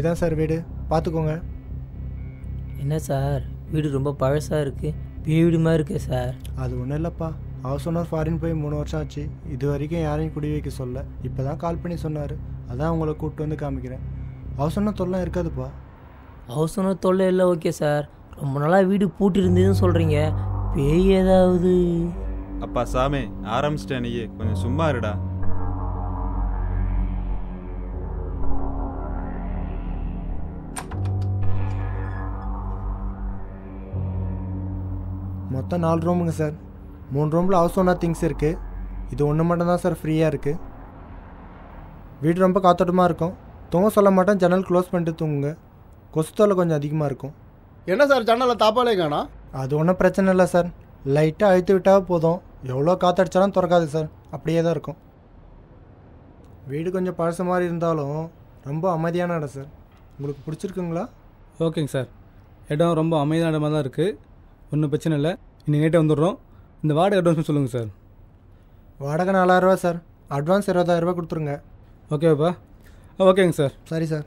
இதான் சார் வீடு பார்த்துக்கோங்க என்ன சார் வீடு ரொம்ப பழசாக இருக்குது பேய் வீடு மாதிரி இருக்கே சார் அது ஒன்றும் இல்லைப்பா ஹவுஸ் ஓனர் ஃபாரின் போய் மூணு வருஷம் ஆச்சு இது வரைக்கும் யாரையும் குடி வைக்க சொல்ல இப்போ தான் கால் பண்ணி சொன்னார் அதான் உங்களை கூப்பிட்டு வந்து காமிக்கிறேன் ஹவுஸ் ஓனர் தொல்லை இருக்காதுப்பா ஹவுஸ் ஓனர் தொல்லை இல்லை ஓகே சார் ரொம்ப நாளாக வீடு பூட்டி இருந்ததுன்னு சொல்கிறீங்க பேய் ஏதாவது அப்பா சாமி ஆரம்பிச்சிட்டேன் நீயே கொஞ்சம் சும்மா இருடா மொத்தம் நாலு ரூமுங்க சார் மூணு ரூமில் ஹவுஸ் ஓனர் திங்ஸ் இருக்குது இது ஒன்று மட்டும் தான் சார் ஃப்ரீயாக இருக்குது வீடு ரொம்ப காத்தோட்டமாக இருக்கும் தூங்க சொல்ல மாட்டேன் ஜன்னல் க்ளோஸ் பண்ணிட்டு தூங்குங்க கொசு தொல்லை கொஞ்சம் அதிகமாக இருக்கும் என்ன சார் ஜன்னலில் தாப்பாலே காணோம் அது ஒன்றும் பிரச்சனை இல்லை சார் லைட்டாக அழுத்தி விட்டால் போதும் எவ்வளோ காற்றடிச்சாலும் திறக்காது சார் அப்படியே தான் இருக்கும் வீடு கொஞ்சம் பழசு மாதிரி இருந்தாலும் ரொம்ப அமைதியான இடம் சார் உங்களுக்கு பிடிச்சிருக்குங்களா ஓகேங்க சார் இடம் ரொம்ப அமைதியான இடமா தான் இருக்குது ஒன்றும் பிரச்சனை இல்லை இன்னைக்கு நைட்டே வந்துடுறோம் இந்த வாடகை அட்வான்ஸ் சொல்லுங்கள் சார் வாடகை நாலாயிரரூவா சார் அட்வான்ஸ் இருபதாயிரரூபா கொடுத்துருங்க ஓகேவாப்பா ஆ ஓகேங்க சார் சரி சார்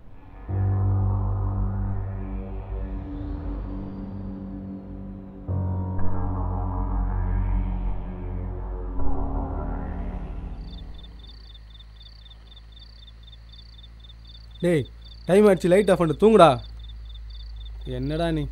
டேய் டைம் ஆயிடுச்சு லைட் ஆஃப் பண்ணிட்டு தூங்குடா என்னடா நீ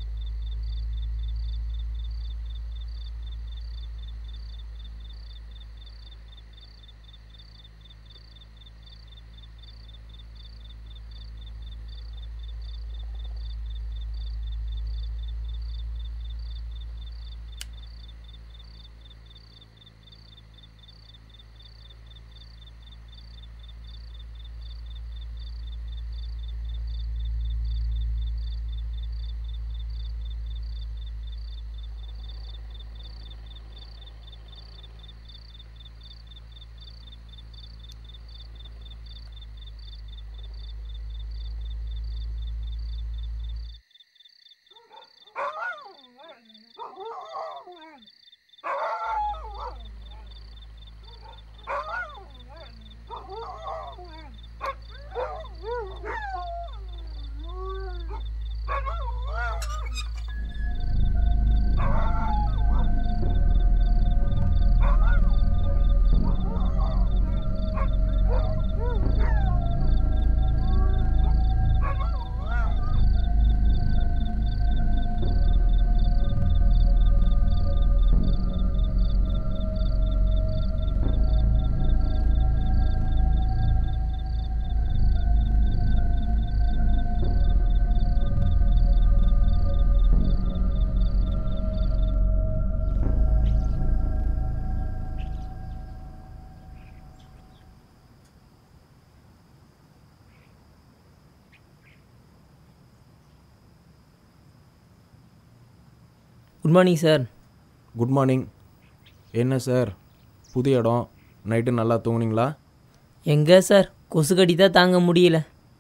good morning sir good morning என்ன சார் புது இடம் நைட்டு நல்லா தூங்குனீங்களா எங்கே சார் கொசு கடி தான் தாங்க முடியல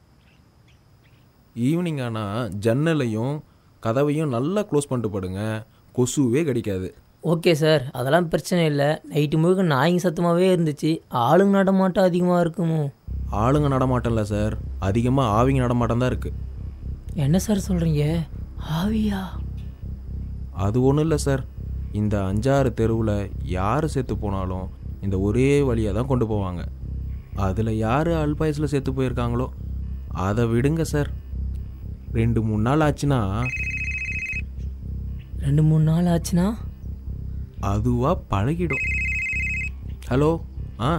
ஈவினிங் ஆனால் ஜன்னலையும் கதவையும் நல்லா க்ளோஸ் பண்ணிட்டு படுங்க கொசுவே கடிக்காது ஓகே சார் அதெல்லாம் பிரச்சனை இல்லை நைட்டு முழுக்க நாய்ங்க சத்தமாகவே இருந்துச்சு ஆளுங்க நடமாட்டம் அதிகமாக இருக்குமோ ஆளுங்க நடமாட்டம் இல்லை சார் அதிகமாக ஆவிங்க நடமாட்டம் தான் இருக்குது என்ன சார் சொல்கிறீங்க ஆவியா அது ஒன்றும் இல்லை சார் இந்த அஞ்சாறு தெருவில் யார் செத்து போனாலும் இந்த ஒரே வழியாக தான் கொண்டு போவாங்க அதில் யார் அல்பாயஸில் செத்து போயிருக்காங்களோ அதை விடுங்க சார் ரெண்டு மூணு நாள் ஆச்சுன்னா ரெண்டு மூணு நாள் ஆச்சுன்னா அதுவாக பழகிடும் ஹலோ ஆ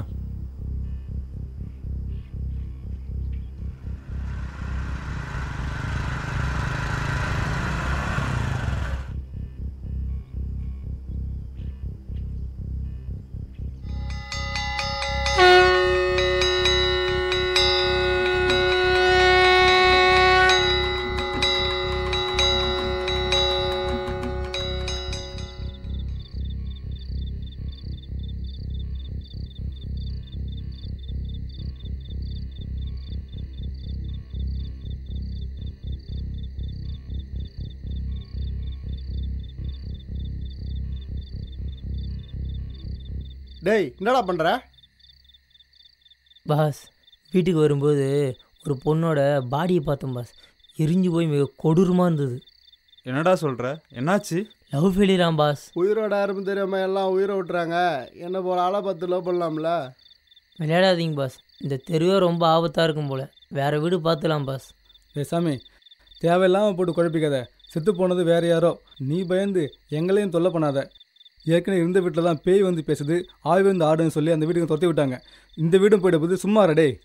டேய் என்னடா பண்ணுற பாஸ் வீட்டுக்கு வரும்போது ஒரு பொண்ணோட பாடியை பார்த்தேன் பாஸ் எரிஞ்சு போய் மிக கொடூரமாக இருந்தது என்னடா சொல்ற என்னாச்சு லவ் ஃபெயிலியராம் பாஸ் உயிரோட யாரும் தெரியாம எல்லாம் உயிரை விட்டுறாங்க என்ன போல ஆளை பார்த்து லவ் பண்ணலாம்ல விளையாடாதீங்க பாஸ் இந்த தெருவே ரொம்ப ஆபத்தாக இருக்கும் போல் வேறு வீடு பார்த்துலாம் பாஸ் டேய் சாமி தேவையில்லாமல் போட்டு குழப்பிக்காத செத்து போனது வேற யாரோ நீ பயந்து எங்களையும் தொல்லை பண்ணாத ஏற்கனவே இருந்த வீட்டில் தான் பேய் வந்து பேசுது ஆய் வந்து ஆடுன்னு சொல்லி அந்த வீட்டுக்கு துரத்தி விட்டாங்க இந்த வீடும் போயிட போது சும்மா இருடா டேய்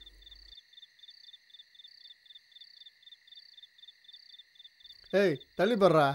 ஏய் தள்ளி போடுறா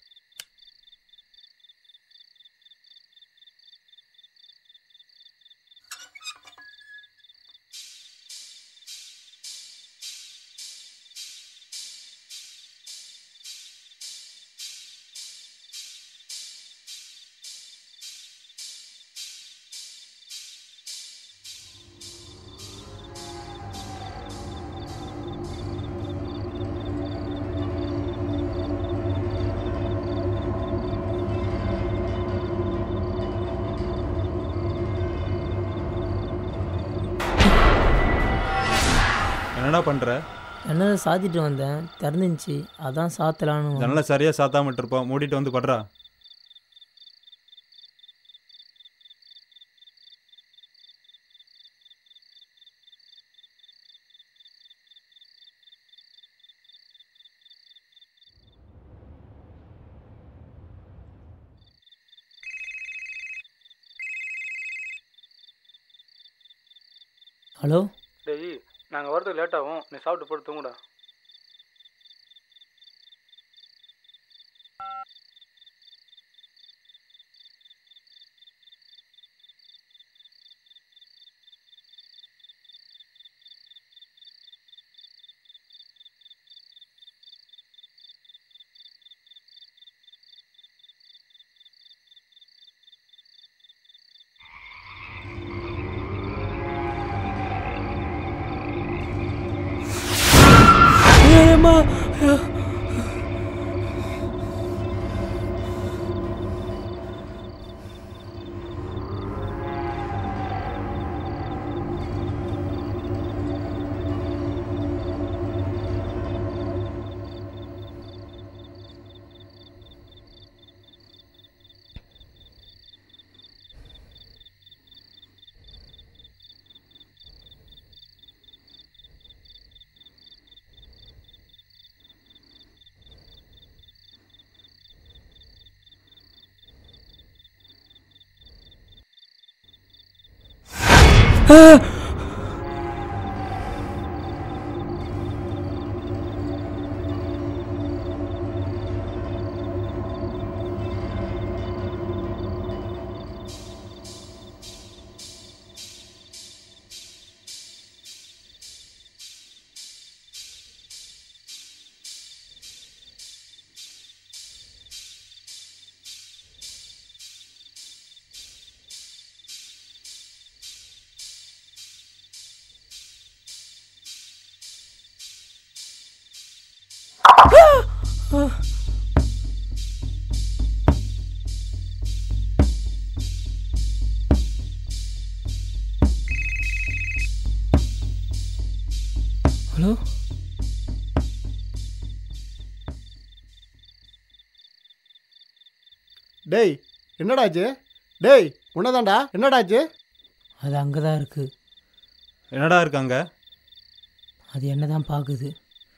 என்னடா பண்ற என்னதை சாத்திட்டு வந்தேன் திறந்துச்சு அதான் சாத்தலான்னு வந்தேன். ஜன்னலை சரியா சாத்தாம இருப்போம் மூடிட்டு வந்து படுறா ஹலோ டேய் நாங்கள் வரதுக்கு லேட் ஆகும் நீ சாப்பிட்டு போட்டு தூங்குடா ஹலோ டேய் என்னடாச்சு டேய் உன்னதாண்டா என்னடாச்சு அது அங்கே தான் இருக்குது என்னடா இருக்காங்க அது என்ன தான் பார்க்குது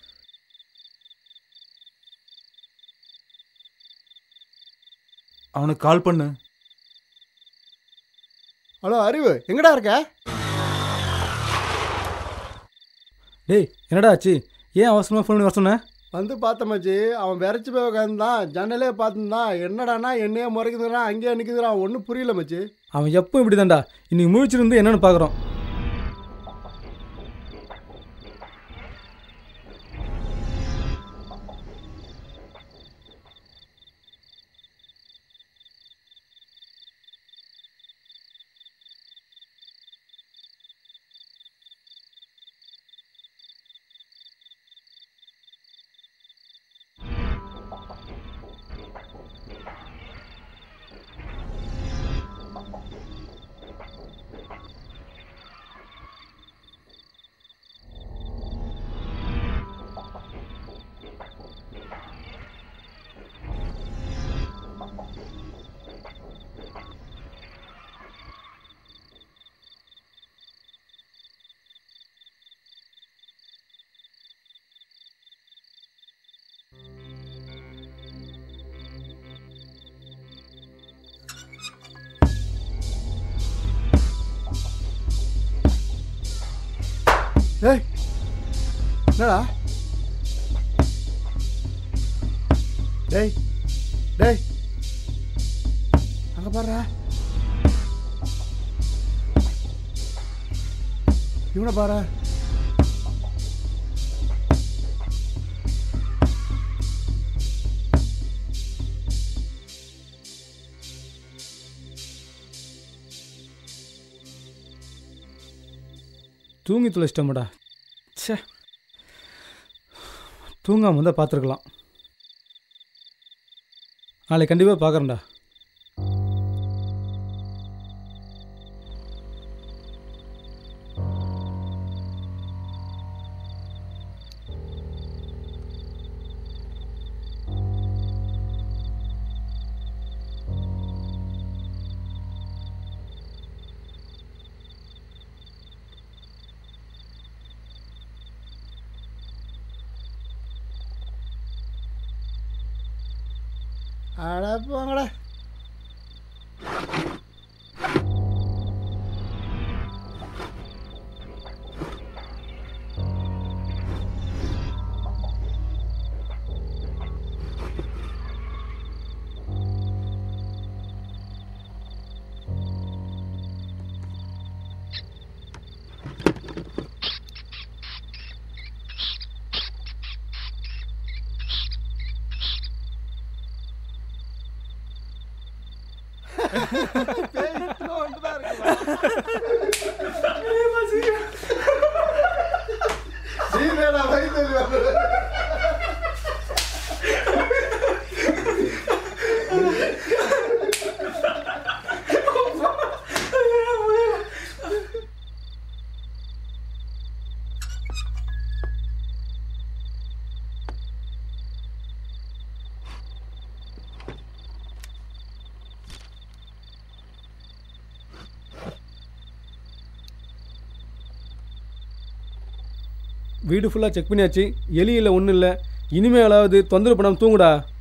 அவனுக்கு கால் பண்ணு ஹலோ அறிவு எங்கடா இருக்க டேய் என்னடா ஆச்சு ஏன் அவசரமாக ஃபோன் பண்ணி வர சொன்ன வந்து பார்த்த மச்சி அவன் விரைச்சி போய் உட்காந்துதான் ஜன்னலே பார்த்துருந்தான் என்னடானா என்னையே முறைக்குதுறான் அங்கேயே நிற்குதுறான் ஒன்றும் புரியல மச்சி அவன் எப்போ இப்படி தான்டா இன்னைக்கு முழிச்சிருந்து என்னென்னு பார்க்குறோம் ஏய் என்னடா டேய் டேய் அங்க பாரு இவனை பாரு தூங்கி தொலைச்சிட்டோம்டா ச்சே தூங்காமல் வந்தால் பார்த்துருக்கலாம் நாளைக்கு கண்டிப்பாக பார்க்குறேன்டா அட போங்கடா சீனடா வயித்துல வருது. வீடு ஃபுல்லாக செக் பண்ணியாச்சு எலி இல்லை ஒன்றும் இல்லை இனிமேலாவது தொந்தரவு பண்ணாமல் தூங்குடா